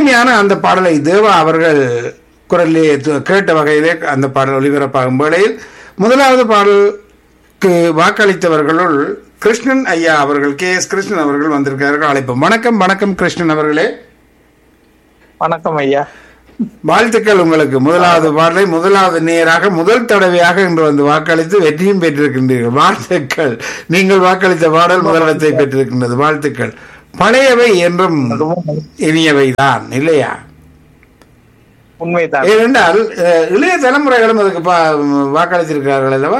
இனிமையான அந்த பாடலை தேவா அவர்கள் குரலிலே து- கேட்ட வகையிலே அந்த பாடல் ஒளிபரப்பாகும் வேளையில் முதலாவது பாடலுக்கு வாக்களித்தவர்களுள் கிருஷ்ணன் ஐயா அவர்கள் கே எஸ் கிருஷ்ணன் அவர்கள் வந்திருக்கிறார்கள் அழைப்போம் வணக்கம் வணக்கம் கிருஷ்ணன் அவர்களே வணக்கம் ஐயா வாழ்த்துக்கள் உங்களுக்கு முதலாவது பாடலை முதலாவது நேராக முதல் தடவையாக இன்று வந்து வாக்களித்து வெற்றியும் பெற்றிருக்கின்றீர்கள் வாழ்த்துக்கள் நீங்கள் வாக்களித்த பாடல் முதலிடத்தை பெற்றிருக்கின்றது வாழ்த்துக்கள் பழையவை என்றும் இனியவை தான் இல்லையா உண்மைதான் ஏனென்றால் அஹ், இளைய தலைமுறைகளும் அதுக்கு பா- வாக்களித்திருக்கிறார்கள் அல்லவா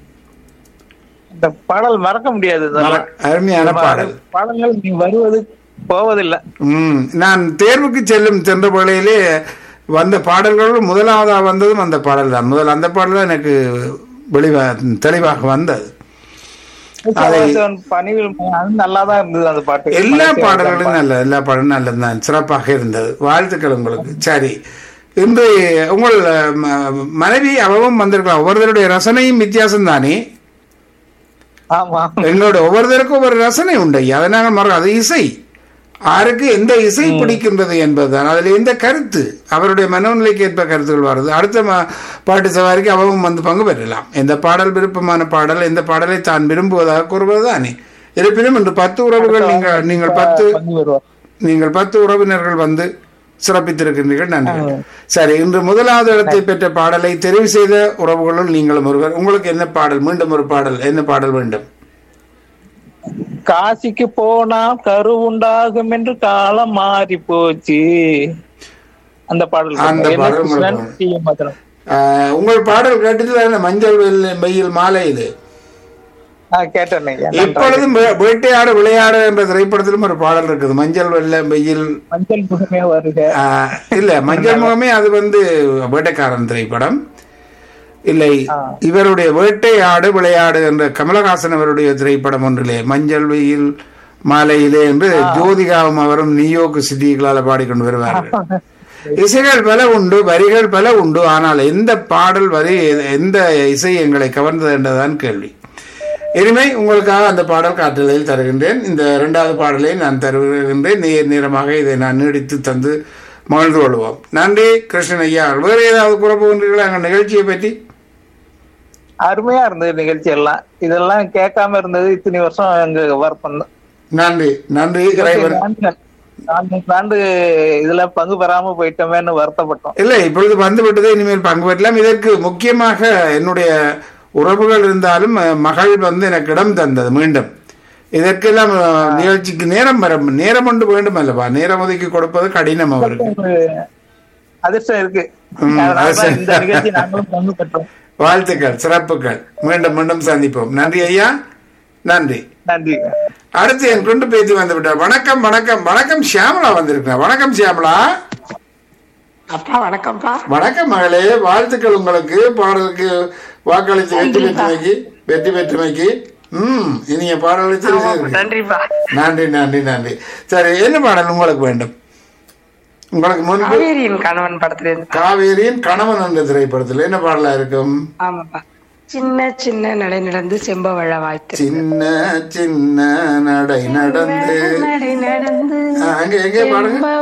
இந்த பாடல் மறக்க முடியாது இதெல்லாம். அருமையான பாடல் பாடல்கள் நீ வருவது போவதில்லை ம் நான் தேர்வுக்கு செல்லும் சென்ற வேளையிலே வந்த பாடல்களோடு முதலாவதாக வந்ததும் அந்த பாடல் தான் முதல் அந்த பாடல் தான் எனக்கு வெளிவா தெளிவாக வந்தது முத்துவாசன் பணிவில் அது நல்லாதான் இருந்தது அந்த பாட்டு எல்லா பாடல்களும் நல்ல எல்லா பாடலும் நல்லதுதான் சிறப்பாக இருந்தது வாழ்த்துக்கள் உங்களுக்கு சரி இன்று உங்கள் ம- மனைவி அவவும் வந்திருக்கலாம் ஒவ்வொருத்தருடைய ரசனையும் வித்தியாசம் தானே ஆமா எங்களோட ஒவ்வொருத்தருக்கும் ஒவ்வொரு ரசனை உண்டு ஐயா. அதை நாங்கள் மற அது இசை யாருக்கு எந்த இசை பிடிக்கின்றது என்பதுதான் அதில் எந்த கருத்து அவருடைய மனநிலைக்கு ஏற்ப கருத்துகள் வருது அடுத்த ம- பாட்டு சவாரிக்கு அவவும் வந்து பங்கு பெறலாம் எந்த பாடல் விருப்பமான பாடல் எந்த பாடலை தான் விரும்புவதாக கூறுவதுதானே இருப்பினும் இன்று பத்து உறவுகள் நீங்கள் நீங்கள் பத்து பங்கு வருவார் நீங்கள் பத்து உறவினர்கள் வந்து சிறப்பித்திருக்கின்றீர்கள் நன்றி சரி இன்று முதலாவது இடத்தை பெற்ற பாடலை தெரிவு செய்த உறவுகளுள் நீங்களும் ஒருவர் உங்களுக்கு என்ன பாடல் மீண்டும் ஒரு பாடல் என்ன பாடல் வேண்டும் காசிக்கு போனால் கரு உண்டாகும் என்று காலம் மாறி போச்சு அந்த பாடல் அந்த என்ன பாடல் கிருஷ்ணன், உங்களுக்கு. டி. எம். மதுரன். ஆஹ், உங்கள் பாடல் கேட்டது மஞ்சள் வெயில் வெயில் மாலை இது ஆ, கேட்டேன் ஐயா. எப்பொழுதும் வே- வேட்டையாடு விளையாடு என்ற திரைப்படத்திலும் ஒரு பாடல் இருக்குது மஞ்சள் வெள்ள வெயில் மஞ்சள் முகமே வருக ஆஹ், இல்ல மஞ்சள் முகமே அது வந்து வேட்டைக்காரன் திரைப்படம் இல்லை இவருடைய வேட்டையாடு விளையாடு என்ற கமலஹாசன் அவருடைய திரைப்படம் ஒன்றிலே மஞ்சள் வெயில் மாலையிலே என்று ஜோதிகாவும் அவரும் நியூயோர்க் சிட்டிகளால் பாடிக்கொண்டு வருவார்கள் இசைகள் பல உண்டு வரிகள் பல உண்டு ஆனால் எந்த பாடல் வரி எந்த இசை எங்களை கவர்ந்தது என்றுதான் கேள்வி இனிமை உங்களுக்காக அந்த பாடல் காற்றலையில் தருகின்றேன் இந்த இரண்டாவது பாடலை நான் தருகின்றேன் நேர் நேரமாக இதை நான் நீடித்து தந்து மகிழ்ந்து கொள்வோம் நன்றி கிருஷ்ணன் ஐயா வேறு ஏதாவது கூற போகின்றீர்களா எங்கள் நிகழ்ச்சியை பற்றி அருமையா இருந்தது நிகழ்ச்சி எல்லாம் இதெல்லாம் கேட்காம இருந்தது இத்தனை வருஷம் எங்க ஒர்க் பண்ணோம் நன்றி நன்றி இறைவன் நான்கு ஆண்டு இதுல பங்கு பெறாம போயிட்டோமேன்னு வருத்தப்பட்டோம் இல்லை இப்பொழுது வந்து விட்டது இனிமேல் பங்கு பெற்றலாம் இதற்கு முக்கியமாக என்னுடைய உறவுகள் இருந்தாலும் அஹ், மகள் வந்து எனக்கு இடம் தந்தது மீண்டும் இதற்கெல்லாம் அஹ், நிகழ்ச்சிக்கு நேரம் வர நேரம் ஒன்று வேண்டும் அல்லவா நேரம் ஒதுக்கி கொடுப்பது கடினம் அவருக்கு ஒரு அதிர்ஷ்டம் இருக்கு ம், அதனாலதான் இந்த நிகழ்ச்சி நாங்களும் பங்கு பெற்றோம் வாழ்த்துக்கள் சிறப்புகள் மீண்டும் மீண்டும் சந்திப்போம் நன்றி ஐயா நன்றி நன்றி அடுத்து என் கொண்டு பேசி வந்து விட்டார் வணக்கம் வணக்கம் வணக்கம் சியாமலா வந்திருக்கிறார் வணக்கம் சியாமலா அப்பா வணக்கம்ப்பா வணக்கம் மகளே வாழ்த்துக்கள் உங்களுக்கு பாடலுக்கு வாக்களித்து வெற்றி பெற்றுமைக்கு வெற்றி பெற்றுமைக்கு ம் இனிய பாடலை தெரிவு செய்திருக்கீங்க. நன்றிப்பா நன்றி நன்றி நன்றி சரி என்ன பாடல் உங்களுக்கு வேண்டும் உங்களுக்கு முன்பு காவேரியின் கணவன் படத்துல இருந்து காவேரியின் கணவன் என்ற திரைப்படத்தில் என்ன பாடலா இருக்கும் ஆமாப்பா சின்ன சின்ன நடை நடந்து செம்பவழ வாய்த்து சின்ன சின்ன நடை நடந்து நடை நடந்து ஆ, அங்க எங்கே பாடுங்க செம்ப